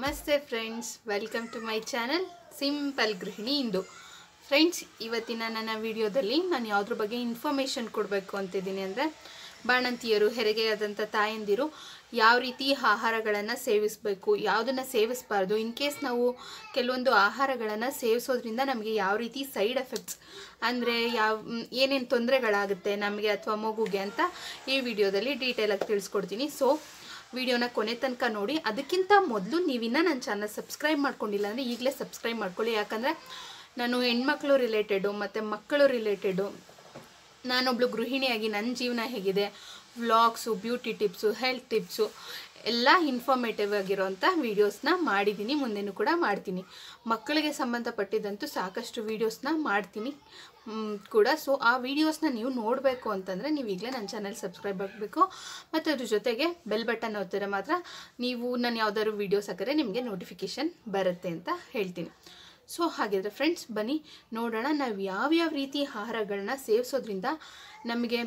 ನಮಸ್ತೆ friends welcome to my channel simple ಗೃಹಿಣಿ ಇಂದು ಫ್ರೆಂಡ್ಸ್ ಇವತ್ತಿನ ನನ್ನ ವಿಡಿಯೋದಲ್ಲಿ ನಾನು ಯಾವುದ್ರ ಬಗ್ಗೆ ಇನ್ಫಾರ್ಮೇಷನ್ ಕೊಡಬೇಕು ಅಂತಿದ್ದೀನಿ ಅಂದರೆ ಬಾಣಂತಿಯರು ಹೆರಿಗೆಯಾದಂಥ ತಾಯಂದಿರು ಯಾವ ರೀತಿ ಆಹಾರಗಳನ್ನು ಸೇವಿಸಬೇಕು ಯಾವುದನ್ನು ಸೇವಿಸಬಾರ್ದು ಇನ್ ಕೇಸ್ ನಾವು ಕೆಲವೊಂದು ಆಹಾರಗಳನ್ನು ಸೇವಿಸೋದ್ರಿಂದ ನಮಗೆ ಯಾವ ರೀತಿ ಸೈಡ್ ಎಫೆಕ್ಟ್ಸ್ ಅಂದರೆ ಯಾವ ಏನೇನು ತೊಂದರೆಗಳಾಗುತ್ತೆ ನಮಗೆ ಅಥವಾ ಮಗುಗೆ ಅಂತ ಈ ವಿಡಿಯೋದಲ್ಲಿ ಡೀಟೇಲಾಗಿ ತಿಳಿಸ್ಕೊಡ್ತೀನಿ ಸೊ ವಿಡಿಯೋನ ಕೊನೆ ತನಕ ನೋಡಿ ಅದಕ್ಕಿಂತ ಮೊದಲು ನೀವಿನ್ನ ನನ್ನ ಚಾನಲ್ ಸಬ್ಸ್ಕ್ರೈಬ್ ಮಾಡ್ಕೊಂಡಿಲ್ಲ ಅಂದರೆ ಈಗಲೇ ಸಬ್ಸ್ಕ್ರೈಬ್ ಮಾಡ್ಕೊಳ್ಳಿ ಯಾಕಂದರೆ ನಾನು ಹೆಣ್ಮಕ್ಳು ರಿಲೇಟೆಡು ಮತ್ತು ಮಕ್ಕಳು ರಿಲೇಟೆಡು ನಾನೊಬ್ಳು ಗೃಹಿಣಿಯಾಗಿ ನನ್ನ ಜೀವನ ಹೇಗಿದೆ vlogs beauty tips health tips ಎಲ್ಲ ಇನ್ಫಾರ್ಮೇಟಿವ್ ಆಗಿರೋಂಥ ವೀಡಿಯೋಸ್ನ ಮಾಡಿದ್ದೀನಿ ಮುಂದೆನೂ ಕೂಡ ಮಾಡ್ತೀನಿ ಮಕ್ಕಳಿಗೆ ಸಂಬಂಧಪಟ್ಟಿದ್ದಂತೂ ಸಾಕಷ್ಟು ವೀಡಿಯೋಸ್ನ ಮಾಡ್ತೀನಿ ಮ್, ಕೂಡ ಸೊ ಆ ವೀಡಿಯೋಸ್ನ ನೀವು ನೋಡಬೇಕು ಅಂತಂದರೆ ನೀವು ಈಗಲೇ ನನ್ನ ಚಾನಲ್ ಸಬ್ಸ್ಕ್ರೈಬ್ ಆಗಬೇಕು ಮತ್ತು ಅದ್ರ ಜೊತೆಗೆ ಬೆಲ್ ಬಟನ್ ಒತ್ತಿದ್ರೆ ಮಾತ್ರ ನೀವು ನಾನು ಯಾವ್ದಾದ್ರು ವೀಡಿಯೋಸ್ ಹಾಕಿದ್ರೆ ನಿಮಗೆ ನೋಟಿಫಿಕೇಷನ್ ಬರುತ್ತೆ ಅಂತ ಹೇಳ್ತೀನಿ ಸೊ ಹಾಗಿದ್ರೆ ಫ್ರೆಂಡ್ಸ್ ಬನ್ನಿ ನೋಡೋಣ ನಾವು ಯಾವ್ಯಾವ ರೀತಿ ಆಹಾರಗಳನ್ನ ಸೇವಿಸೋದ್ರಿಂದ ನಮಗೆ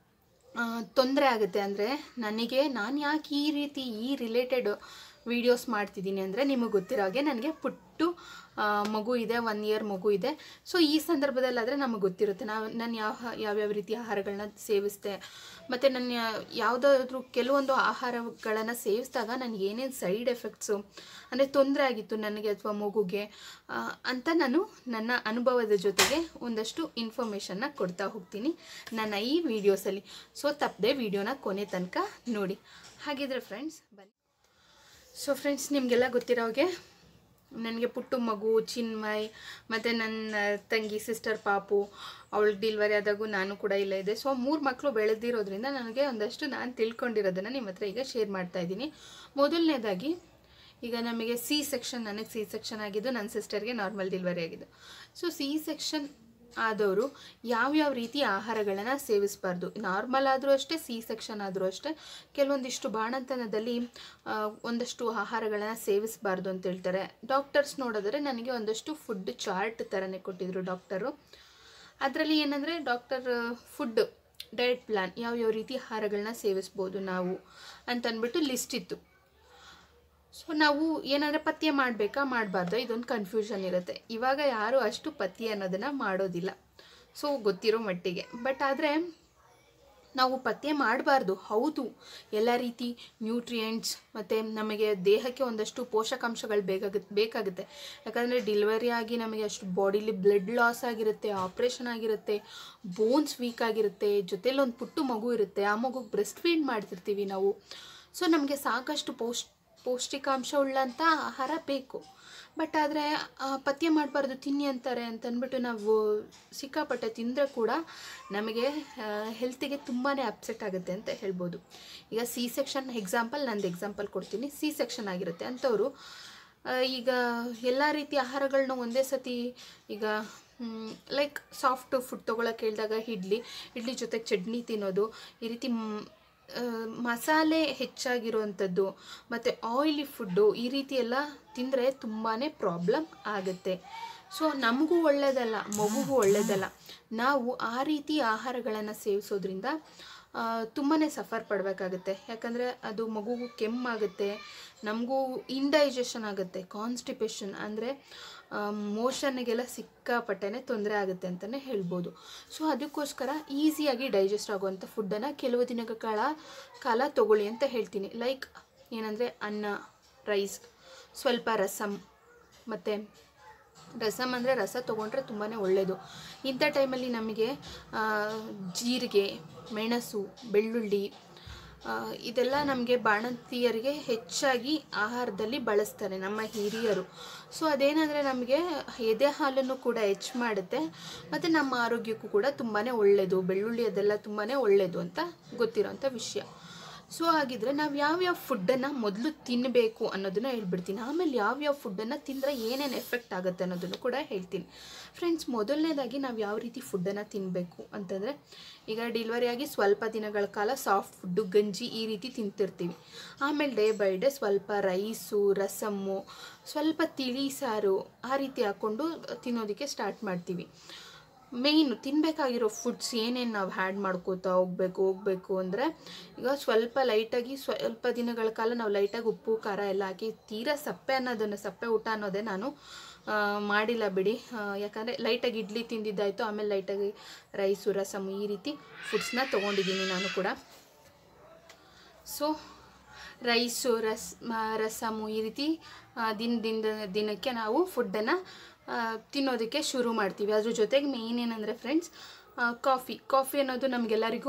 ತೊಂದರೆ ಆಗುತ್ತೆ ಅಂದರೆ ನನಗೆ ನಾನು ಯಾಕೆ ಈ ರೀತಿ ಈ ರಿಲೇಟೆಡ್ ವೀಡಿಯೋಸ್ ಮಾಡ್ತಿದ್ದೀನಿ ಅಂದರೆ ನಿಮಗೆ ಗೊತ್ತಿರೋ ಹಾಗೆ ನನಗೆ ಪುಟ್ಟು ಆ, ಮಗು ಇದೆ ಒನ್ ಇಯರ್ ಮಗು ಇದೆ ಸೊ ಈ ಸಂದರ್ಭದಲ್ಲಾದರೆ ನಮಗೆ ಗೊತ್ತಿರುತ್ತೆ ನಾವು ನಾನು ಯಾವ ಯಾವ್ಯಾವ ರೀತಿ ಆಹಾರಗಳನ್ನ ಸೇವಿಸ್ದೆ ಮತ್ತು ನನ್ನ ಯಾವುದಾದ್ರೂ ಕೆಲವೊಂದು ಆಹಾರಗಳನ್ನು ಸೇವಿಸಿದಾಗ ನನಗೆ ಏನೇನು ಸೈಡ್ ಎಫೆಕ್ಟ್ಸು ಅಂದರೆ ತೊಂದರೆ ಆಗಿತ್ತು ನನಗೆ ಅಥವಾ ಮಗುಗೆ ಆ, ಅಂತ ನಾನು ನನ್ನ ಅನುಭವದ ಜೊತೆಗೆ ಒಂದಷ್ಟು ಇನ್ಫಾರ್ಮೇಷನ್ನ ಕೊಡ್ತಾ ಹೋಗ್ತೀನಿ ನನ್ನ ಈ ವಿಡಿಯೋಸಲ್ಲಿ ಸೊ ತಪ್ಪದೆ ವಿಡಿಯೋನ ಕೊನೆ ತನಕ ನೋಡಿ ಹಾಗಿದ್ರೆ ಫ್ರೆಂಡ್ಸ್ ಬನ್ನಿ ಸೊ ಫ್ರೆಂಡ್ಸ್ ನಿಮಗೆಲ್ಲ ಗೊತ್ತಿರೋ ಹಾಗೆ ನನಗೆ ಪುಟ್ಟು ಮಗು ಚಿನ್ಮಯ್ ಮತ್ತು ನನ್ನ ತಂಗಿ ಸಿಸ್ಟರ್ ಪಾಪು ಅವಳಿಗೆ ಡಿಲ್ವರಿ ಆದಾಗೂ ನಾನು ಕೂಡ ಇಲ್ಲೇ ಇದೆ ಸೊ ಮೂರು ಮಕ್ಕಳು ಬೆಳೆದಿರೋದ್ರಿಂದ ನನಗೆ ಒಂದಷ್ಟು ನಾನು ತಿಳ್ಕೊಂಡಿರೋದನ್ನು ನಿಮ್ಮ ಹತ್ರ ಈಗ ಶೇರ್ ಮಾಡ್ತಾ ಇದ್ದೀನಿ ಮೊದಲನೇದಾಗಿ ಈಗ ನಮಗೆ ಸಿ ಸೆಕ್ಷನ್ ನನಗೆ ಸಿ ಸೆಕ್ಷನ್ ಆಗಿದ್ದು ನನ್ನ ಸಿಸ್ಟರ್ಗೆ ನಾರ್ಮಲ್ ಡೆಲಿವರಿ ಆಗಿದ್ದು ಸೊ ಸಿ ಸೆಕ್ಷನ್ ಆದವರು ಯಾವ್ಯಾವ ರೀತಿ ಆಹಾರಗಳನ್ನು ಸೇವಿಸಬಾರ್ದು ನಾರ್ಮಲ್ ಆದರೂ ಅಷ್ಟೇ ಸಿ ಸೆಕ್ಷನ್ ಆದರೂ ಅಷ್ಟೇ ಕೆಲವೊಂದಿಷ್ಟು ಬಾಣಂತನದಲ್ಲಿ ಆ, ಒಂದಷ್ಟು ಆಹಾರಗಳನ್ನು ಸೇವಿಸಬಾರ್ದು ಅಂತ ಹೇಳ್ತಾರೆ ಡಾಕ್ಟರ್ಸ್ ನೋಡಿದ್ರೆ ನನಗೆ ಒಂದಷ್ಟು ಫುಡ್ ಚಾರ್ಟ್ ಥರನೇ ಕೊಟ್ಟಿದ್ರು ಡಾಕ್ಟರು ಅದರಲ್ಲಿ ಏನಂದರೆ ಡಾಕ್ಟರ್ ಫುಡ್ ಡಯಟ್ ಪ್ಲ್ಯಾನ್ ಯಾವ್ಯಾವ ರೀತಿ ಆಹಾರಗಳನ್ನ ಸೇವಿಸ್ಬೋದು ನಾವು ಅಂತ ಅಂದ್ಬಿಟ್ಟು ಲಿಸ್ಟ್ ಇತ್ತು ಸೊ ನಾವು ಏನಂದರೆ ಪಥ್ಯ ಮಾಡಬೇಕಾ ಮಾಡಬಾರ್ದು ಇದೊಂದು ಕನ್ಫ್ಯೂಷನ್ ಇರುತ್ತೆ ಇವಾಗ ಯಾರು ಅಷ್ಟು ಪಥ್ಯ ಅನ್ನೋದನ್ನು ಮಾಡೋದಿಲ್ಲ ಸೊ ಗೊತ್ತಿರೋ ಮಟ್ಟಿಗೆ ಬಟ್ ಆದರೆ ನಾವು ಪಥ್ಯ ಮಾಡಬಾರ್ದು ಹೌದು ಎಲ್ಲ ರೀತಿ ನ್ಯೂಟ್ರಿಯೆಂಟ್ಸ್ ಮತ್ತು ನಮಗೆ ದೇಹಕ್ಕೆ ಒಂದಷ್ಟು ಪೋಷಕಾಂಶಗಳು ಬೇಕಾಗುತ್ತೆ ಬೇಕಾಗುತ್ತೆ ಯಾಕಂದರೆ ಡೆಲಿವರಿ ಆಗಿ ನಮಗೆ ಅಷ್ಟು ಬಾಡಿಲಿ ಬ್ಲಡ್ ಲಾಸ್ ಆಗಿರುತ್ತೆ ಆಪ್ರೇಷನ್ ಆಗಿರುತ್ತೆ ಬೋನ್ಸ್ ವೀಕ್ ಆಗಿರುತ್ತೆ ಜೊತೆಲಿ ಒಂದು ಪುಟ್ಟು ಮಗು ಇರುತ್ತೆ ಆ ಮಗುಗೆ ಬ್ರೆಸ್ಟ್ ಫೀಡ್ ಮಾಡ್ತಿರ್ತೀವಿ ನಾವು ಸೊ ನಮಗೆ ಸಾಕಷ್ಟು ಪೌಷ್ ಪೌಷ್ಟಿಕಾಂಶ ಉಳ್ಳಂಥ ಆಹಾರ ಬೇಕು ಬಟ್ ಆದರೆ ಪಥ್ಯ ಮಾಡಬಾರ್ದು ತಿನ್ನಿ ಅಂತಾರೆ ಅಂತ ಅಂದ್ಬಿಟ್ಟು ನಾವು ಸಿಕ್ಕಾಪಟ್ಟೆ ತಿಂದರೆ ಕೂಡ ನಮಗೆ ಹೆಲ್ತಿಗೆ ತುಂಬಾ ಅಪ್ಸೆಟ್ ಆಗುತ್ತೆ ಅಂತ ಹೇಳ್ಬೋದು ಈಗ ಸಿ ಸೆಕ್ಷನ್ ಎಕ್ಸಾಂಪಲ್ ನಂದು ಎಕ್ಸಾಂಪಲ್ ಕೊಡ್ತೀನಿ ಸಿ ಸೆಕ್ಷನ್ ಆಗಿರುತ್ತೆ ಅಂಥವ್ರು ಆ, ಈಗ ಎಲ್ಲ ರೀತಿ ಆಹಾರಗಳನ್ನ ಒಂದೇ ಸತಿ ಈಗ ಲೈಕ್ ಸಾಫ್ಟ್ ಫುಡ್ ತೊಗೊಳಕ್ಕೆ ಹೇಳಿದಾಗ ಇಡ್ಲಿ ಇಡ್ಲಿ ಜೊತೆಗೆ ಚಟ್ನಿ ತಿನ್ನೋದು ಈ ರೀತಿ ಮ್, ಆ, ಮಸಾಲೆ ಹೆಚ್ಚಾಗಿರುವಂಥದ್ದು ಮತ್ತು ಆಯಿಲಿ ಫುಡ್ಡು ಈ ರೀತಿ ಎಲ್ಲ ತಿಂದರೆ ತುಂಬಾ ಪ್ರಾಬ್ಲಮ್ ಆಗುತ್ತೆ ಸೊ ನಮಗೂ ಒಳ್ಳೆಯದಲ್ಲ ಮಗುಗೂ ಒಳ್ಳೆಯದಲ್ಲ ನಾವು ಆ ರೀತಿ ಆಹಾರಗಳನ್ನು ಸೇವಿಸೋದ್ರಿಂದ ತುಂಬಾ ಸಫರ್ ಪಡಬೇಕಾಗುತ್ತೆ ಯಾಕಂದರೆ ಅದು ಮಗುಗೂ ಕೆಮ್ಮಾಗುತ್ತೆ ನಮಗೂ ಇಂಡೈಜೆಷನ್ ಆಗುತ್ತೆ ಕಾನ್ಸ್ಟಿಪೇಷನ್ ಅಂದರೆ ಮೋಷನ್ಗೆಲ್ಲ ಸಿಕ್ಕಾಪಟ್ಟೆನೇ ತೊಂದರೆ ಆಗುತ್ತೆ ಅಂತಲೇ ಹೇಳ್ಬೋದು ಸೊ ಅದಕ್ಕೋಸ್ಕರ ಈಸಿಯಾಗಿ ಡೈಜೆಸ್ಟ್ ಆಗುವಂಥ ಫುಡ್ಡನ್ನು ಕೆಲವು ದಿನಗಳ ಕಾಲ ಕಾಲ ತಗೊಳ್ಳಿ ಅಂತ ಹೇಳ್ತೀನಿ ಲೈಕ್ ಏನಂದರೆ ಅನ್ನ ರೈಸ್ ಸ್ವಲ್ಪ ರಸಮ್ ಮತ್ತು ರಸಮ್ ಅಂದರೆ ರಸ ತೊಗೊಂಡ್ರೆ ತುಂಬಾ ಒಳ್ಳೆಯದು ಇಂಥ ಟೈಮಲ್ಲಿ ನಮಗೆ ಆ, ಜೀರಿಗೆ ಮೆಣಸು ಬೆಳ್ಳುಳ್ಳಿ ಆ, ಇದೆಲ್ಲ ನಮಗೆ ಬಾಣಂತಿಯರಿಗೆ ಹೆಚ್ಚಾಗಿ ಆಹಾರದಲ್ಲಿ ಬಳಸ್ತಾರೆ ನಮ್ಮ ಹಿರಿಯರು ಸೊ ಅದೇನಂದರೆ ನಮಗೆ ಎದೆ ಹಾಲನ್ನು ಕೂಡ ಹೆಚ್ಚು ಮಾಡುತ್ತೆ ಮತ್ತು ನಮ್ಮ ಆರೋಗ್ಯಕ್ಕೂ ಕೂಡ ತುಂಬಾ ಒಳ್ಳೆಯದು ಬೆಳ್ಳುಳ್ಳಿ ಅದೆಲ್ಲ ತುಂಬಾ ಒಳ್ಳೆಯದು ಅಂತ ಗೊತ್ತಿರೋಂಥ ವಿಷಯ ಸೊ ಹಾಗಿದ್ರೆ ನಾವು ಯಾವ್ಯಾವ ಫುಡ್ಡನ್ನು ಮೊದಲು ತಿನ್ನಬೇಕು ಅನ್ನೋದನ್ನ ಹೇಳ್ಬಿಡ್ತೀನಿ ಆಮೇಲೆ ಯಾವ್ಯಾವ ಫುಡ್ಡನ್ನು ತಿಂದರೆ ಏನೇನು ಎಫೆಕ್ಟ್ ಆಗುತ್ತೆ ಅನ್ನೋದನ್ನು ಕೂಡ ಹೇಳ್ತೀನಿ ಫ್ರೆಂಡ್ಸ್ ಮೊದಲನೇದಾಗಿ ನಾವು ಯಾವ ರೀತಿ ಫುಡ್ಡನ್ನು ತಿನ್ನಬೇಕು ಅಂತಂದರೆ ಈಗ ಡೆಲಿವರಿ ಆಗಿ ಸ್ವಲ್ಪ ದಿನಗಳ ಕಾಲ ಸಾಫ್ಟ್ ಫುಡ್ಡು ಗಂಜಿ ಈ ರೀತಿ ತಿಂತಿರ್ತೀವಿ ಆಮೇಲೆ ಡೇ ಬೈ ಡೇ ಸ್ವಲ್ಪ ರೈಸು ರಸಮ್ಮು ಸ್ವಲ್ಪ ತಿಳಿ ಸಾರು ಆ ರೀತಿ ಹಾಕ್ಕೊಂಡು ತಿನ್ನೋದಕ್ಕೆ ಸ್ಟಾರ್ಟ್ ಮಾಡ್ತೀವಿ ಮೇಯ್ನು ತಿನ್ನಬೇಕಾಗಿರೋ ಫುಡ್ಸ್ ಏನೇನು ನಾವು ಹ್ಯಾಡ್ ಮಾಡ್ಕೋತಾ ಹೋಗ್ಬೇಕು ಹೋಗ್ಬೇಕು ಅಂದರೆ ಈಗ ಸ್ವಲ್ಪ ಲೈಟಾಗಿ ಸ್ವಲ್ಪ ದಿನಗಳ ಕಾಲ ನಾವು ಲೈಟಾಗಿ ಉಪ್ಪು ಖಾರ ಎಲ್ಲ ಹಾಕಿ ತೀರಾ ಸಪ್ಪೆ ಅನ್ನೋದನ್ನು ಸಪ್ಪೆ ಊಟ ಅನ್ನೋದೇ ನಾನು ಆ, ಮಾಡಿಲ್ಲ ಬಿಡಿ ಆ, ಯಾಕಂದರೆ ಲೈಟಾಗಿ ಇಡ್ಲಿ ತಿಂದಿದ್ದಾಯಿತು ಆಮೇಲೆ ಲೈಟಾಗಿ ರೈಸು ರಸಮು ಈ ರೀತಿ ಫುಡ್ಸ್ನ ತೊಗೊಂಡಿದ್ದೀನಿ ನಾನು ಕೂಡ ಸೊ ರೈಸು ರಸ್ ಮ- ರಸಮು ಈ ರೀತಿ ಆ, ದಿನದಿಂದ ದಿನಕ್ಕೆ ನಾವು ಫುಡ್ಡನ್ನು ತಿನ್ನೋದಕ್ಕೆ ಶುರು ಮಾಡ್ತೀವಿ ಅದ್ರ ಜೊತೆಗೆ ಮೇಯ್ನ್ ಏನಂದರೆ ಫ್ರೆಂಡ್ಸ್ ಕಾಫಿ ಕಾಫಿ ಅನ್ನೋದು ನಮಗೆಲ್ಲರಿಗೂ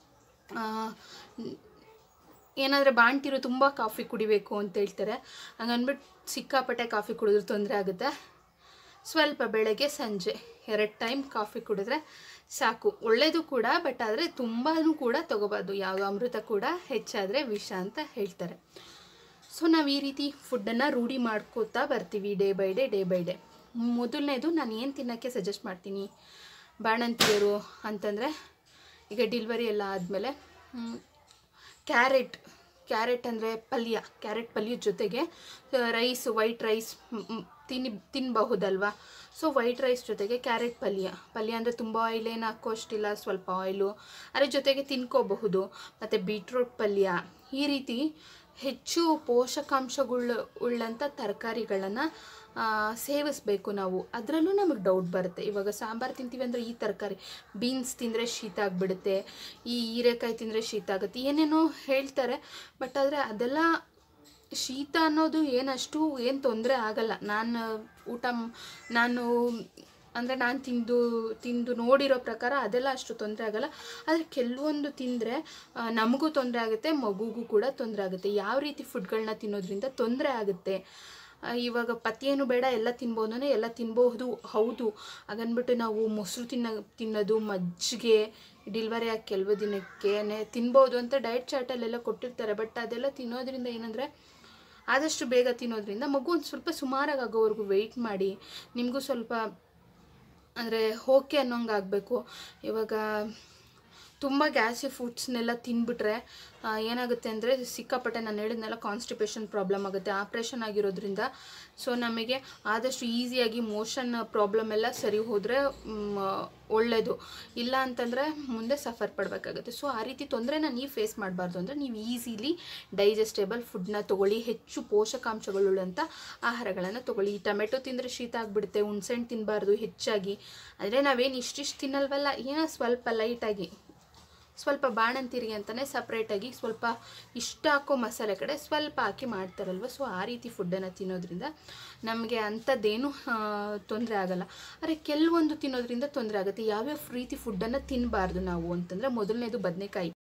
ಏನಾದರೆ ಬಾಣ್ತಿರು ತುಂಬ ಕಾಫಿ ಕುಡಿಬೇಕು ಅಂತ ಹೇಳ್ತಾರೆ ಹಂಗನ್ಬಿಟ್ಟು ಸಿಕ್ಕಾಪಟ್ಟೆ ಕಾಫಿ ಕುಡಿದ್ರೆ ತೊಂದರೆ ಆಗುತ್ತೆ ಸ್ವಲ್ಪ ಬೆಳಗ್ಗೆ ಸಂಜೆ ಎರಡು ಟೈಮ್ ಕಾಫಿ ಕುಡಿದ್ರೆ ಸಾಕು ಒಳ್ಳೆಯದು ಕೂಡ ಬಟ್ ಆದರೆ ತುಂಬಾ ಕೂಡ ತಗೋಬಾರ್ದು ಯಾವ ಅಮೃತ ಕೂಡ ಹೆಚ್ಚಾದರೆ ವಿಷ ಅಂತ ಹೇಳ್ತಾರೆ ಸೊ ನಾವು ಈ ರೀತಿ ಫುಡ್ಡನ್ನು ರೂಢಿ ಮಾಡ್ಕೋತಾ ಬರ್ತೀವಿ day by day day by day ಮೊದಲನೇದು ನಾನು ಏನು ತಿನ್ನೋಕ್ಕೆ ಸಜೆಸ್ಟ್ ಮಾಡ್ತೀನಿ ಬಾಣಂತಿಯರು ಅಂತಂದರೆ ಈಗ ಡಿಲ್ವರಿ ಎಲ್ಲ ಆದಮೇಲೆ ಕ್ಯಾರೆಟ್ ಕ್ಯಾರೆಟ್ ಅಂದರೆ ಪಲ್ಯ ಕ್ಯಾರೆಟ್ ಪಲ್ಯದ ಜೊತೆಗೆ ರೈಸ್ ವೈಟ್ ರೈಸ್ ತಿನ್ನಿ ತಿನ್ನಬಹುದಲ್ವಾ ಸೊ ವೈಟ್ ರೈಸ್ ಜೊತೆಗೆ ಕ್ಯಾರೆಟ್ ಪಲ್ಯ ಪಲ್ಯ ಅಂದರೆ ತುಂಬ ಆಯಿಲ್ ಏನು ಹಾಕೋಷ್ಟಿಲ್ಲ ಸ್ವಲ್ಪ ಆಯಿಲು ಅದ್ರ ಜೊತೆಗೆ ತಿನ್ಕೋಬಹುದು ಮತ್ತು ಬೀಟ್ರೂಟ್ ಪಲ್ಯ ಈ ರೀತಿ ಹೆಚ್ಚು ಪೋಷಕಾಂಶಗಳು ಉಳ್ಳಂಥ ತರಕಾರಿಗಳನ್ನು ಸೇವಿಸಬೇಕು ನಾವು ಅದರಲ್ಲೂ ನಮಗೆ ಡೌಟ್ ಬರುತ್ತೆ ಇವಾಗ ಸಾಂಬಾರು ತಿಂತೀವಿ ಅಂದರೆ ಈ ತರಕಾರಿ ಬೀನ್ಸ್ ತಿಂದರೆ ಶೀತ ಆಗಿಬಿಡುತ್ತೆ ಈ ಹೀರೆಕಾಯಿ ತಿಂದರೆ ಶೀತ ಆಗುತ್ತೆ ಏನೇನೋ ಹೇಳ್ತಾರೆ ಬಟ್ ಆದರೆ ಅದೆಲ್ಲ ಶೀತ ಅನ್ನೋದು ಏನಷ್ಟು ಏನು ತೊಂದರೆ ಆಗಲ್ಲ ನಾನು ಊಟ ಮ್- ನಾನು ಅಂದರೆ ನಾನು ತಿಂದು ತಿಂದು ನೋಡಿರೋ ಪ್ರಕಾರ ಅದೆಲ್ಲ ಅಷ್ಟು ತೊಂದರೆ ಆಗಲ್ಲ ಆದರೆ ಕೆಲವೊಂದು ತಿಂದರೆ ನಮಗೂ ತೊಂದರೆ ಆಗುತ್ತೆ ಮಗುಗೂ ಕೂಡ ತೊಂದರೆ ಆಗುತ್ತೆ ಯಾವ ರೀತಿ ಫುಡ್ಗಳನ್ನ ತಿನ್ನೋದ್ರಿಂದ ತೊಂದರೆ ಆಗುತ್ತೆ ಆ, ಇವಾಗ ಪಥ್ಯೇನು ಬೇಡ ಎಲ್ಲ ತಿನ್ಬೋದು ಅಂದರೆ ಎಲ್ಲ ತಿನ್ಬಹುದು ಹೌದು ಹಾಗನ್ಬಿಟ್ಟು ನಾವು ಮೊಸರು ತಿನ್ನ ತಿನ್ನೋದು ಮಜ್ಜಿಗೆ ಡಿಲ್ವರಿ ಆಗಿ ಕೆಲವು ದಿನಕ್ಕೆ ತಿನ್ಬೋದು ಅಂತ ಡಯಟ್ ಚಾರ್ಟಲ್ಲೆಲ್ಲ ಕೊಟ್ಟಿರ್ತಾರೆ ಬಟ್ ಅದೆಲ್ಲ ತಿನ್ನೋದ್ರಿಂದ ಏನಂದರೆ ಆದಷ್ಟು ಬೇಗ ತಿನ್ನೋದ್ರಿಂದ ಮಗು ಒಂದು ಸ್ವಲ್ಪ ಸುಮಾರಾಗಿ ಆಗೋವರೆಗೂ ವೆಯ್ಟ್ ಮಾಡಿ ನಿಮಗೂ ಸ್ವಲ್ಪ ಅಂದರೆ ಓಕೆ ಅನ್ನೋಂಗೆ ಆಗಬೇಕು ಇವಾಗ ತುಂಬ ಗ್ಯಾಸಿ ಫುಡ್ಸ್ನೆಲ್ಲ ತಿಂದ್ಬಿಟ್ರೆ ಆ, ಏನಾಗುತ್ತೆ ಅಂದರೆ ಸಿಕ್ಕಾಪಟ್ಟೆ ನಾನು ಹೇಳಿದ್ನೆಲ್ಲ ಕಾನ್ಸ್ಟಿಪೇಷನ್ ಪ್ರಾಬ್ಲಮ್ ಆಗುತ್ತೆ ಆಪ್ರೇಷನ್ ಆಗಿರೋದ್ರಿಂದ ಸೊ ನಮಗೆ ಆದಷ್ಟು ಈಸಿಯಾಗಿ ಮೋಷನ್ ಪ್ರಾಬ್ಲಮ್ ಎಲ್ಲ ಸರಿ ಹೋದರೆ ಒಳ್ಳೆಯದು ಇಲ್ಲ ಅಂತಂದರೆ ಮುಂದೆ ಸಫರ್ ಪಡಬೇಕಾಗುತ್ತೆ ಸೊ ಆ ರೀತಿ ತೊಂದರೆನ ನೀವು ಫೇಸ್ ಮಾಡಬಾರ್ದು ಅಂದರೆ ನೀವು ಈಸಿಲಿ ಡೈಜೆಸ್ಟೇಬಲ್ ಫುಡ್ನ ತೊಗೊಳ್ಳಿ ಹೆಚ್ಚು ಪೋಷಕಾಂಶಗಳುಳ್ಳಂಥ ಆಹಾರಗಳನ್ನು ತೊಗೊಳ್ಳಿ ಈ ಟೊಮೆಟೊ ತಿಂದರೆ ಶೀತ ಆಗಿಬಿಡುತ್ತೆ ಹುಣ್ಸೆಹಣ್ಣು ತಿನ್ನಬಾರ್ದು ಹೆಚ್ಚಾಗಿ ಅಂದರೆ ನಾವೇನು ಇಷ್ಟಿಷ್ಟು ತಿನ್ನಲ್ವಲ್ಲ ಏನೋ ಸ್ವಲ್ಪ ಲೈಟಾಗಿ ಸ್ವಲ್ಪ ಬಾಣಂತಿರಿಗೆ ಅಂತಲೇ ಸಪ್ರೇಟಾಗಿ ಸ್ವಲ್ಪ ಇಷ್ಟ ಹಾಕೋ ಮಸಾಲೆ ಕಡೆ ಸ್ವಲ್ಪ ಹಾಕಿ ಮಾಡ್ತಾರಲ್ವ ಸೊ ಆ ರೀತಿ ಫುಡ್ಡನ್ನು ತಿನ್ನೋದ್ರಿಂದ ನಮಗೆ ಅಂಥದ್ದೇನು ತೊಂದರೆ ಆಗಲ್ಲ ಆದರೆ ಕೆಲವೊಂದು ತಿನ್ನೋದ್ರಿಂದ ತೊಂದರೆ ಆಗುತ್ತೆ ಯಾವ್ಯಾವ ರೀತಿ ಫುಡ್ಡನ್ನು ತಿನ್ನಬಾರ್ದು ನಾವು ಅಂತಂದರೆ ಮೊದಲನೇದು ಬದನೆಕಾಯಿ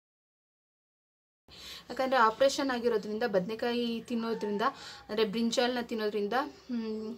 ಯಾಕಂದರೆ ಆಪ್ರೇಷನ್ ಆಗಿರೋದ್ರಿಂದ ಬದನೆಕಾಯಿ ತಿನ್ನೋದ್ರಿಂದ ಅಂದರೆ ಬ್ರಿಂಜಾಲ್ನ ತಿನ್ನೋದ್ರಿಂದ ಮ್,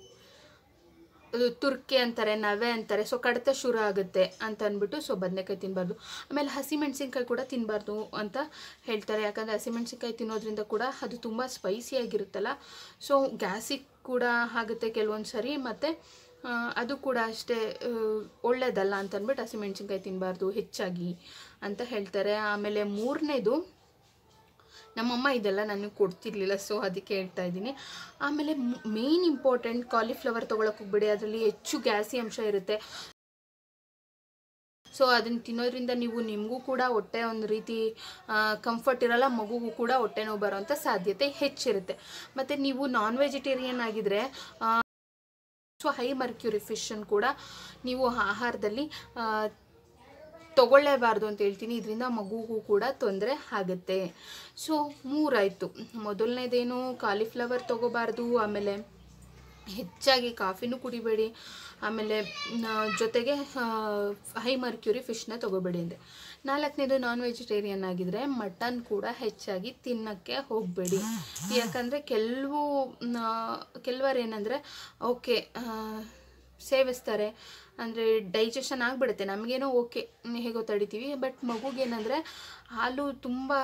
ಅದು ತುರ್ಕೆ ಅಂತಾರೆ ನವೆ ಅಂತಾರೆ ಸೊ ಕಡಿತ ಶುರು ಆಗುತ್ತೆ ಅಂತ ಅಂದ್ಬಿಟ್ಟು ಸೊ ಬದನೆಕಾಯಿ ತಿನ್ನಬಾರ್ದು ಆಮೇಲೆ ಹಸಿಮೆಣಸಿನ್ಕಾಯಿ ಕೂಡ ತಿನ್ನಬಾರ್ದು ಅಂತ ಹೇಳ್ತಾರೆ ಯಾಕಂದರೆ ಹಸಿಮೆಣಸಿನ್ಕಾಯಿ ತಿನ್ನೋದ್ರಿಂದ ಕೂಡ ಅದು ತುಂಬ ಸ್ಪೈಸಿ ಆಗಿರುತ್ತಲ್ಲ ಸೊ ಗ್ಯಾಸಿಗೆ ಕೂಡ ಆಗುತ್ತೆ ಕೆಲವೊಂದು ಸರಿ ಮತ್ತು ಆ, ಅದು ಕೂಡ ಅಷ್ಟೇ ಆ, ಒಳ್ಳೆಯದಲ್ಲ ಅಂತ ಅಂದ್ಬಿಟ್ಟು ಹಸಿಮೆಣಸಿನ್ಕಾಯಿ ತಿನ್ನಬಾರ್ದು ಹೆಚ್ಚಾಗಿ ಅಂತ ಹೇಳ್ತಾರೆ ಆಮೇಲೆ ಮೂರನೇದು ನಮ್ಮಮ್ಮ ಇದೆಲ್ಲ ನನಗೆ ಕೊಡ್ತಿರ್ಲಿಲ್ಲ ಸೊ ಅದಕ್ಕೆ ಹೇಳ್ತಾ ಇದ್ದೀನಿ ಆಮೇಲೆ ಮೇಯ್ನ್ ಇಂಪಾರ್ಟೆಂಟ್ ಕಾಲಿಫ್ಲವರ್ ತೊಗೊಳಕ್ಕೆ ಹೋಗ್ಬೇಡಿ ಅದರಲ್ಲಿ ಹೆಚ್ಚು ಗ್ಯಾಸಿ ಅಂಶ ಇರುತ್ತೆ ಸೊ ಅದನ್ನು ತಿನ್ನೋದ್ರಿಂದ ನೀವು ನಿಮಗೂ ಕೂಡ ಹೊಟ್ಟೆ ಒಂದು ರೀತಿ ಕಂಫರ್ಟ್ ಇರಲ್ಲ ಮಗುಗೂ ಕೂಡ ಹೊಟ್ಟೆ ನೋವು ಬರೋವಂಥ ಸಾಧ್ಯತೆ ಹೆಚ್ಚಿರುತ್ತೆ ಮತ್ತು ನೀವು ನಾನ್ ವೆಜಿಟೇರಿಯನ್ ಆಗಿದ್ರೆ ಸೊ ಹೈ ಮರ್ಕ್ಯೂರಿ ಫಿಶನ್ನು ಕೂಡ ನೀವು ಆಹಾರದಲ್ಲಿ ಆ, ತಗೊಳ್ಳೇಬಾರ್ದು ಅಂತ ಹೇಳ್ತೀನಿ ಇದರಿಂದ ಮಗುಗೂ ಕೂಡ ತೊಂದರೆ ಆಗುತ್ತೆ ಸೊ ಮೂರಾಯಿತು ಮೊದಲನೇದೇನು ಕಾಲಿಫ್ಲವರ್ ತೊಗೋಬಾರ್ದು ಆಮೇಲೆ ಹೆಚ್ಚಾಗಿ ಕಾಫಿನೂ ಕುಡಿಬೇಡಿ ಆಮೇಲೆ ನ- ಜೊತೆಗೆ ಹೈ ಮರ್ಕ್ಯೂರಿ ಫಿಶ್ನ ತೊಗೋಬೇಡಿ ಅಂದೆ ನಾಲ್ಕನೇದು ನಾನ್ ವೆಜಿಟೇರಿಯನ್ ಆಗಿದ್ರೆ ಮಟನ್ ಕೂಡ ಹೆಚ್ಚಾಗಿ ತಿನ್ನೋಕ್ಕೆ ಹೋಗಬೇಡಿ ಯಾಕಂದರೆ ಕೆಲವು ಕೆಲವರು ಏನಂದರೆ ಓಕೆ ಸೇವಿಸ್ತಾರೆ ಅಂದರೆ ಡೈಜೆಷನ್ ಆಗಿಬಿಡುತ್ತೆ ನಮಗೇನೋ ಓಕೆ ಹೇಗೋ ತಡಿತೀವಿ ಬಟ್ ಮಗುಗೇನಂದರೆ ಹಾಲು ತುಂಬ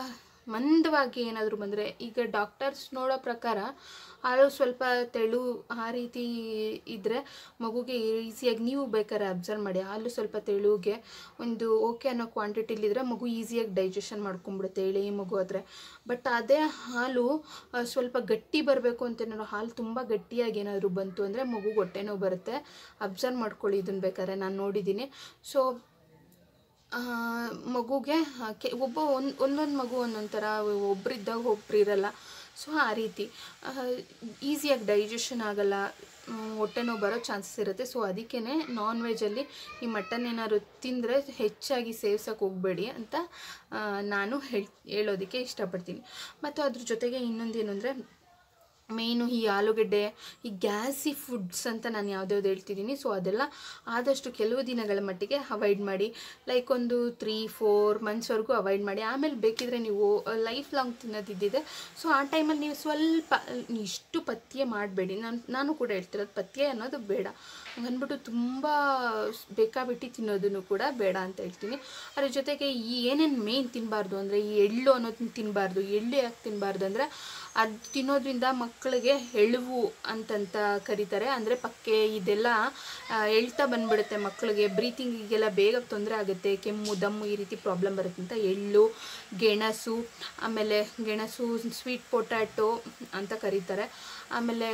ಮಂದವಾಗಿ ಏನಾದರೂ ಬಂದರೆ ಈಗ ಡಾಕ್ಟರ್ಸ್ ನೋಡೋ ಪ್ರಕಾರ ಹಾಲು ಸ್ವಲ್ಪ ತೆಳು ಆ ರೀತಿ ಇದ್ದರೆ ಮಗುಗೆ ಈಸಿಯಾಗಿ ನೀವು ಬೇಕಾದ್ರೆ ಅಬ್ಸರ್ವ್ ಮಾಡಿ ಹಾಲು ಸ್ವಲ್ಪ ತೆಳುಗೆ ಒಂದು ಓಕೆ ಅನ್ನೋ ಕ್ವಾಂಟಿಟಿಲಿದ್ರೆ ಮಗು ಈಸಿಯಾಗಿ ಡೈಜೆಷನ್ ಮಾಡ್ಕೊಂಬಿಡುತ್ತೆ ಎಳೆ ಮಗು ಆದರೆ ಬಟ್ ಅದೇ ಹಾಲು ಆ, ಸ್ವಲ್ಪ ಗಟ್ಟಿ ಬರಬೇಕು ಅಂತ ಏನಾದ್ರು ಹಾಲು ತುಂಬ ಗಟ್ಟಿಯಾಗಿ ಏನಾದರೂ ಬಂತು ಅಂದರೆ ಮಗು ಹೊಟ್ಟೆ ನೋವು ಬರುತ್ತೆ ಅಬ್ಸರ್ವ್ ಮಾಡ್ಕೊಳ್ಳಿ ಇದನ್ನ ಬೇಕಾದ್ರೆ ನಾನು ನೋಡಿದ್ದೀನಿ ಸೊ ಆ, ಮಗುಗೆ ಆ, ಕೆ ಒಬ್ಬ ಒಂದು ಒಂದೊಂದು ಮಗು ಒಂದೊಂದು ಥರ ಒಬ್ರಿದ್ದಾಗ ಒಬ್ರು ಇರಲ್ಲ ಸೊ ಆ ರೀತಿ ಈಸಿಯಾಗಿ ಡೈಜೆಷನ್ ಆಗಲ್ಲ ಮ್, ಹೊಟ್ಟೆ ನೋವು ಬರೋ ಚಾನ್ಸಸ್ ಇರುತ್ತೆ ಸೊ ಅದಕ್ಕೇ ನಾನ್ ವೆಜ್ಜಲ್ಲಿ ಈ ಮಟನ್ ಏನಾದ್ರು ತಿಂದರೆ ಹೆಚ್ಚಾಗಿ ಸೇವ್ಸೋಕೆ ಹೋಗಬೇಡಿ ಅಂತ ಆ, ನಾನು ಹೇಳ್ ಹೇಳೋದಕ್ಕೆ ಇಷ್ಟಪಡ್ತೀನಿ ಮತ್ತು ಅದ್ರ ಜೊತೆಗೆ ಇನ್ನೊಂದೇನು ಅಂದರೆ ಮೇಯ್ನು ಈ ಆಲೂಗಡ್ಡೆ ಈ ಗ್ಯಾಸಿ ಫುಡ್ಸ್ ಅಂತ ನಾನು ಯಾವ್ದ್ಯಾವ್ದು ಹೇಳ್ತಿದ್ದೀನಿ ಸೊ ಅದೆಲ್ಲ ಆದಷ್ಟು ಕೆಲವು ದಿನಗಳ ಮಟ್ಟಿಗೆ ಅವಾಯ್ಡ್ ಮಾಡಿ ಲೈಕ್ ಒಂದು ತ್ರೀ ಫೋರ್ ಮಂತ್ಸ್ವರೆಗೂ ಅವಾಯ್ಡ್ ಮಾಡಿ ಆಮೇಲೆ ಬೇಕಿದ್ರೆ ನೀವು ಲೈಫ್ ಲಾಂಗ್ ತಿನ್ನೋದಿದ್ದಿದೆ ಸೊ ಆ ಟೈಮಲ್ಲಿ ನೀವು ಸ್ವಲ್ಪ ಇಷ್ಟು ಪಥ್ಯ ಮಾಡಬೇಡಿ ನಾನು ನಾನು ಕೂಡ ಹೇಳ್ತಿರೋದು ಪಥ್ಯ ಅನ್ನೋದು ಬೇಡ ಅಂದ್ಬಿಟ್ಟು ತುಂಬ ಬೇಕಾಬಿಟ್ಟು ತಿನ್ನೋದನ್ನು ಕೂಡ ಬೇಡ ಅಂತ ಹೇಳ್ತೀನಿ ಅದ್ರ ಜೊತೆಗೆ ಈ ಏನೇನು ಮೇನ್ ತಿನ್ನಬಾರ್ದು ಅಂದರೆ ಈ ಎಳ್ಳು ಅನ್ನೋದನ್ನ ತಿನ್ನಬಾರ್ದು ಎಳ್ಳು ಯಾಕೆ ತಿನ್ನಬಾರ್ದು ಅಂದರೆ ಅದು ತಿನ್ನೋದ್ರಿಂದ ಮಕ್ಕಳಿಗೆ ಎಳುವು ಅಂತಂತ ಕರೀತಾರೆ ಅಂದರೆ ಪಕ್ಕೆ ಇದೆಲ್ಲ ಆ, ಎಳ್ತಾ ಬಂದ್ಬಿಡುತ್ತೆ ಮಕ್ಕಳಿಗೆ ಬ್ರೀತಿಂಗಿಗೆಲ್ಲ ಬೇಗ ತೊಂದರೆ ಆಗುತ್ತೆ ಕೆಮ್ಮು ದಮ್ಮು ಈ ರೀತಿ ಪ್ರಾಬ್ಲಮ್ ಬರುತ್ತೆ ಅಂತ ಎಳ್ಳು ಗೆಣಸು ಆಮೇಲೆ ಗೆಣಸು ಸ್ವೀಟ್ ಪೊಟ್ಯಾಟೊ ಅಂತ ಕರೀತಾರೆ ಆಮೇಲೆ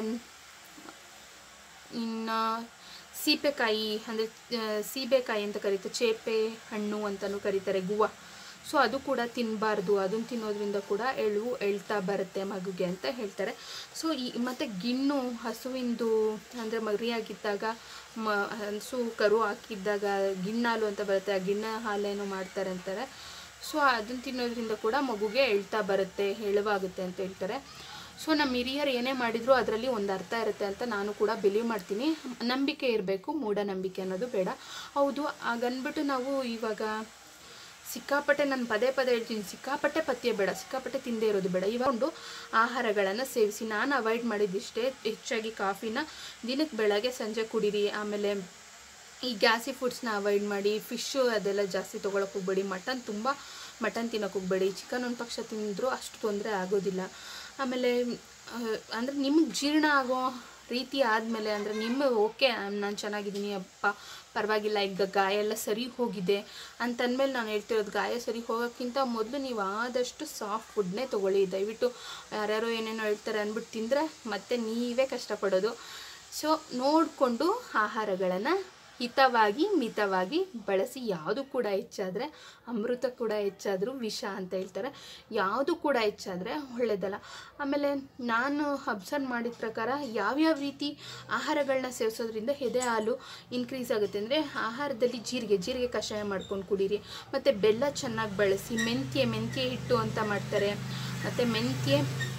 ಇನ್ನು ಸೀಬೆಕಾಯಿ ಅಂದರೆ ಸೀಬೆಕಾಯಿ ಅಂತ ಕರೀತಾರೆ ಚೇಪೆ ಹಣ್ಣು ಅಂತಲೂ ಕರೀತಾರೆ ಗುವ ಸೊ ಅದು ಕೂಡ ತಿನ್ನಬಾರ್ದು ಅದನ್ನು ತಿನ್ನೋದ್ರಿಂದ ಕೂಡ ಎಳ್ವು ಎಳ್ತಾ ಬರುತ್ತೆ ಮಗುಗೆ ಅಂತ ಹೇಳ್ತಾರೆ ಸೊ ಈ ಮತ್ತು ಗಿಣ್ಣು ಹಸುವಿಂದು ಅಂದರೆ ಮರಿಯಾಗಿದ್ದಾಗ ಮ ಹಸು ಕರು ಹಾಕಿದ್ದಾಗ ಗಿಣ್ಣಾಲು ಅಂತ ಬರುತ್ತೆ ಆ ಗಿಣ್ಣ ಹಾಲೇನು ಮಾಡ್ತಾರೆ ಅಂತಾರೆ ಸೊ ಅದನ್ನು ತಿನ್ನೋದ್ರಿಂದ ಕೂಡ ಮಗುಗೆ ಎಳ್ತಾ ಬರುತ್ತೆ ಎಳುವಾಗುತ್ತೆ ಅಂತ ಹೇಳ್ತಾರೆ ಸೊ ನಮ್ಮ ಹಿರಿಯರು ಏನೇ ಮಾಡಿದ್ರು ಅದರಲ್ಲಿ ಒಂದು ಅರ್ಥ ಇರುತ್ತೆ ಅಂತ ನಾನು ಕೂಡ ಬಿಲೀವ್ ಮಾಡ್ತೀನಿ ನಂಬಿಕೆ ಇರಬೇಕು ಮೂಢನಂಬಿಕೆ ಅನ್ನೋದು ಬೇಡ ಹೌದು ಹಾಗನ್ಬಿಟ್ಟು ನಾವು ಇವಾಗ ಸಿಕ್ಕಾಪಟ್ಟೆ ನಾನು ಪದೇ ಪದೇ ಹೇಳ್ತೀನಿ ಸಿಕ್ಕಾಪಟ್ಟೆ ಪಥ್ಯ ಬೇಡ ಸಿಕ್ಕಾಪಟ್ಟೆ ತಿಂದೇ ಇರೋದು ಬೇಡ ಇವಾಗ ಒಂದು ಆಹಾರಗಳನ್ನು ಸೇವಿಸಿ ನಾನು ಅವಾಯ್ಡ್ ಮಾಡಿದ್ದಿಷ್ಟೇ ಹೆಚ್ಚಾಗಿ ಕಾಫಿನ ದಿನಕ್ಕೆ ಬೆಳಗ್ಗೆ ಸಂಜೆ ಕುಡೀರಿ ಆಮೇಲೆ ಈ ಗ್ಯಾಸಿ ಫುಡ್ಸ್ನ ಅವಾಯ್ಡ್ ಮಾಡಿ ಫಿಶ್ಶು ಅದೆಲ್ಲ ಜಾಸ್ತಿ ತೊಗೊಳಕ್ಕೆ ಹೋಗ್ಬೇಡಿ ಮಟನ್ ತುಂಬ ಮಟನ್ ತಿನ್ನೋಕೆ ಹೋಗ್ಬೇಡಿ ಚಿಕನ್ ಒಂದು ಪಕ್ಷ ತಿಂದರೂ ಅಷ್ಟು ತೊಂದರೆ ಆಗೋದಿಲ್ಲ ಆಮೇಲೆ ಅಂದರೆ ನಿಮಗೆ ಜೀರ್ಣ ಆಗೋ ರೀತಿ ಆದಮೇಲೆ ಅಂದರೆ ನಿಮ್ಮ ಓಕೆ ನಾನು ಚೆನ್ನಾಗಿದ್ದೀನಿ ಅಪ್ಪ ಪರವಾಗಿಲ್ಲ ಈಗ ಗಾಯ ಎಲ್ಲ ಸರಿ ಹೋಗಿದೆ ಅಂತಂದಮೇಲೆ ನಾನು ಹೇಳ್ತಿರೋದು ಗಾಯ ಸರಿ ಹೋಗೋಕ್ಕಿಂತ ಮೊದಲು ನೀವು ಆದಷ್ಟು ಸಾಫ್ಟ್ ಫುಡ್ನೇ ತೊಗೊಳ್ಳಿ ದಯವಿಟ್ಟು ಯಾರ್ಯಾರೋ ಏನೇನೋ ಹೇಳ್ತಾರೆ ಅಂದ್ಬಿಟ್ಟು ತಿಂದರೆ ಮತ್ತೆ ನೀವೇ ಕಷ್ಟಪಡೋದು ಸೊ ನೋಡಿಕೊಂಡು ಆಹಾರಗಳನ್ನು ಹಿತವಾಗಿ ಮಿತವಾಗಿ ಬಳಸಿ ಯಾವುದು ಕೂಡ ಹೆಚ್ಚಾದರೆ ಅಮೃತ ಕೂಡ ಹೆಚ್ಚಾದರೂ ವಿಷ ಅಂತ ಹೇಳ್ತಾರೆ ಯಾವುದು ಕೂಡ ಹೆಚ್ಚಾದರೆ ಒಳ್ಳೆಯದಲ್ಲ ಆಮೇಲೆ ನಾನು ಅಬ್ಸರ್ವ್ ಮಾಡಿದ ಪ್ರಕಾರ ಯಾವ್ಯಾವ ರೀತಿ ಆಹಾರಗಳನ್ನ ಸೇವಿಸೋದ್ರಿಂದ ಎದೆ ಹಾಲು ಇನ್ಕ್ರೀಸ್ ಆಗುತ್ತೆ ಅಂದರೆ ಆಹಾರದಲ್ಲಿ ಜೀರಿಗೆ ಜೀರಿಗೆ ಕಷಾಯ ಮಾಡ್ಕೊಂಡು ಕುಡೀರಿ ಮತ್ತು ಬೆಲ್ಲ ಚೆನ್ನಾಗಿ ಬಳಸಿ ಮೆಂತ್ಯ ಮೆಂತ್ಯ ಹಿಟ್ಟು ಅಂತ ಮಾಡ್ತಾರೆ ಮತ್ತು ಮೆಂತ್ಯ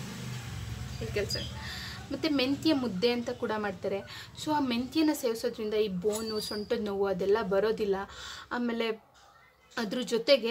ಕೆಲಸ ಮತ್ತು ಮೆಂತ್ಯ ಮುದ್ದೆ ಅಂತ ಕೂಡ ಮಾಡ್ತಾರೆ ಸೊ ಆ ಮೆಂತ್ಯನ ಸೇವಿಸೋದ್ರಿಂದ ಈ ಬೋನು ಸೊಂಟದ ನೋವು ಅದೆಲ್ಲ ಬರೋದಿಲ್ಲ ಆಮೇಲೆ ಅದ್ರ ಜೊತೆಗೆ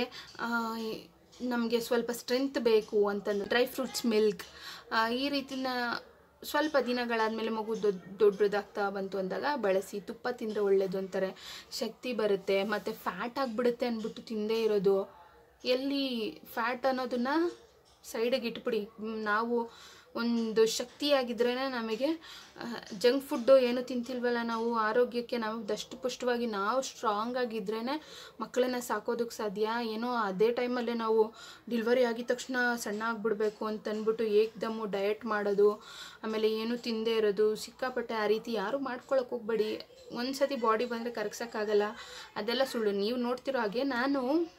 ನಮಗೆ ಸ್ವಲ್ಪ ಸ್ಟ್ರೆಂತ್ ಬೇಕು ಅಂತಂದ್ರೆ ಡ್ರೈ ಫ್ರೂಟ್ಸ್ ಮಿಲ್ಕ್ ಈ ರೀತಿನ ಸ್ವಲ್ಪ ದಿನಗಳಾದಮೇಲೆ ಮಗು ದೊಡ್ಡ ದೊಡ್ಡದಾಗ್ತಾ ಬಂತು ಅಂದಾಗ ಬಳಸಿ ತುಪ್ಪ ತಿಂದರೆ ಒಳ್ಳೆಯದು ಅಂತಾರೆ ಶಕ್ತಿ ಬರುತ್ತೆ ಮತ್ತು ಫ್ಯಾಟ್ ಆಗಿಬಿಡುತ್ತೆ ಅಂದ್ಬಿಟ್ಟು ತಿಂದೇ ಇರೋದು ಎಲ್ಲಿ ಫ್ಯಾಟ್ ಅನ್ನೋದನ್ನ ಸೈಡಿಗೆ ಇಟ್ಬಿಡಿ ಮ್, ನಾವು ಒಂದು ಶಕ್ತಿಯಾಗಿದ್ರೇ ನಮಗೆ ಜಂಕ್ ಫುಡ್ಡು ಏನು ತಿಂತಿಲ್ವಲ್ಲ ನಾವು ಆರೋಗ್ಯಕ್ಕೆ ನಾವು ದಷ್ಟಪುಷ್ಟವಾಗಿ ನಾವು ಸ್ಟ್ರಾಂಗ್ ಆಗಿದ್ರೇ ಮಕ್ಕಳನ್ನ ಸಾಕೋದಕ್ಕೆ ಸಾಧ್ಯ ಏನೋ ಅದೇ ಟೈಮಲ್ಲೇ ನಾವು ಡಿಲ್ವರಿ ಆಗಿದ ತಕ್ಷಣ ಸಣ್ಣ ಆಗಿಬಿಡ್ಬೇಕು ಅಂತಂದ್ಬಿಟ್ಟು ಏಕ್ದಮ್ಮು ಡಯಟ್ ಮಾಡೋದು ಆಮೇಲೆ ಏನು ತಿಂದೇ ಇರೋದು ಸಿಕ್ಕಾಪಟ್ಟೆ ಆ ರೀತಿ ಯಾರು ಮಾಡ್ಕೊಳಕ್ಕೆ ಹೋಗ್ಬೇಡಿ ಒಂದು ಸತಿ ಬಾಡಿ ಬಂದರೆ ಕರಗ್ಸೋಕ್ಕಾಗಲ್ಲ ಅದೆಲ್ಲ ಸುಳ್ಳು ನೀವು ನೋಡ್ತಿರೋ ಹಾಗೆ ನಾನು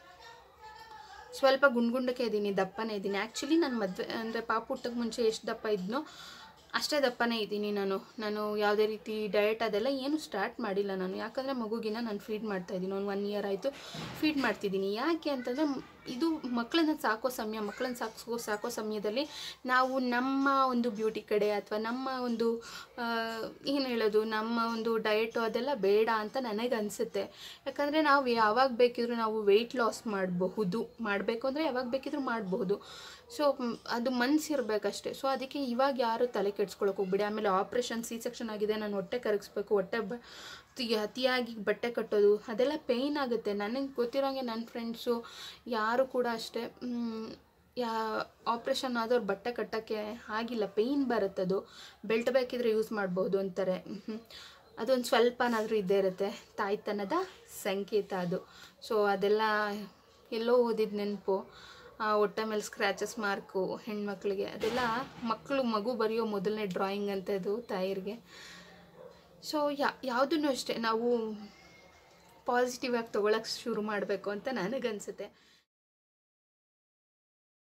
ಸ್ವಲ್ಪ ಗುಂಡ್ಗುಂಡಕ್ಕೆ ಇದ್ದೀನಿ ದಪ್ಪನೇ ಇದ್ದೀನಿ ಆ್ಯಕ್ಚುಲಿ ನಾನು ಮದುವೆ ಅಂದರೆ ಪಾಪ ಹುಟ್ಟಕ್ಕೆ ಮುಂಚೆ ಎಷ್ಟು ದಪ್ಪ ಇದ್ನೋ ಅಷ್ಟೇ ದಪ್ಪನೇ ಇದ್ದೀನಿ ನಾನು ನಾನು ಯಾವುದೇ ರೀತಿ ಡಯಟ್ ಅದೆಲ್ಲ ಏನು ಸ್ಟಾರ್ಟ್ ಮಾಡಿಲ್ಲ ನಾನು ಯಾಕಂದರೆ ಮಗುಗಿನ ನಾನು ಫೀಡ್ ಮಾಡ್ತಾ ಇದ್ದೀನಿ ಒಂದು ಒನ್ ಇಯರ್ ಆಯಿತು ಫೀಡ್ ಮಾಡ್ತಿದ್ದೀನಿ ಯಾಕೆ ಅಂತಂದರೆ ಇದು ಮಕ್ಕಳನ್ನ ಸಾಕೋ ಸಮಯ ಮಕ್ಕಳನ್ನ ಸಾಕೋ ಸಾಕೋ ಸಮಯದಲ್ಲಿ ನಾವು ನಮ್ಮ ಒಂದು ಬ್ಯೂಟಿ ಕಡೆ ಅಥವಾ ನಮ್ಮ ಒಂದು ಏನು ಹೇಳೋದು ನಮ್ಮ ಒಂದು ಡಯಟು ಅದೆಲ್ಲ ಬೇಡ ಅಂತ ನನಗೆ ಅನಿಸುತ್ತೆ ಯಾಕಂದರೆ ನಾವು ಯಾವಾಗ ಬೇಕಿದ್ರೂ ನಾವು ವೆಯ್ಟ್ ಲಾಸ್ ಮಾಡಬಹುದು ಮಾಡಬೇಕು ಅಂದರೆ ಯಾವಾಗ ಬೇಕಿದ್ರೂ ಮಾಡಬಹುದು ಸೊ ಅದು ಮನ್ಸಿರ್ಬೇಕಷ್ಟೇ ಸೊ ಅದಕ್ಕೆ ಇವಾಗ ಯಾರು ತಲೆ ಕೆಡ್ಸ್ಕೊಳಕ್ಕೆ ಹೋಗ್ಬಿಡಿ ಆಮೇಲೆ ಆಪ್ರೇಷನ್ ಸಿ ಸೆಕ್ಷನ್ ಆಗಿದೆ ನಾನು ಹೊಟ್ಟೆ ಕರಗಿಸ್ಬೇಕು ಹೊಟ್ಟೆ ಬ ಅತಿ- ಅತಿಯಾಗಿ ಬಟ್ಟೆ ಕಟ್ಟೋದು ಅದೆಲ್ಲ ಪೇಯ್ನ್ ಆಗುತ್ತೆ ನನಗೆ ಗೊತ್ತಿರೋಂಗೆ ನನ್ನ ಫ್ರೆಂಡ್ಸು ಯಾರು ಕೂಡ ಅಷ್ಟೇ ಯಾ ಆಪ್ರೇಷನ್ ಆದವ್ರು ಬಟ್ಟೆ ಕಟ್ಟೋಕ್ಕೆ ಆಗಿಲ್ಲ ಪೇಯ್ನ್ ಬರುತ್ತದು ಬೆಲ್ಟ್ ಬೇಕಿದ್ರೆ ಯೂಸ್ ಮಾಡ್ಬೋದು ಅಂತಾರೆ ಮ್ಹೂ. ಅದೊಂದು ಸ್ವಲ್ಪನಾದರೂ ಇದ್ದೇ ಇರುತ್ತೆ ತಾಯ್ತನದ ಸಂಕೇತ ಅದು ಸೊ ಅದೆಲ್ಲ ಎಲ್ಲೋ ಓದಿದ ನೆನಪು ಹೊಟ್ಟೆ ಮೇಲೆ ಸ್ಕ್ರ್ಯಾಚಸ್ ಮಾರ್ಕು ಹೆಣ್ಮಕ್ಳಿಗೆ ಅದೆಲ್ಲ ಮಕ್ಕಳು ಮಗು ಬರೆಯೋ ಮೊದಲನೇ ಡ್ರಾಯಿಂಗ್ ಅಂತ ಇದು ತಾಯಿಯರಿಗೆ ಸೊ ಯಾ ಯಾವುದನ್ನು ಅಷ್ಟೇ ನಾವು ಪಾಸಿಟಿವ್ ಆಗಿ ತೊಗೊಳಕ್ಕೆ ಶುರು ಮಾಡಬೇಕು ಅಂತ ನನಗನ್ಸುತ್ತೆ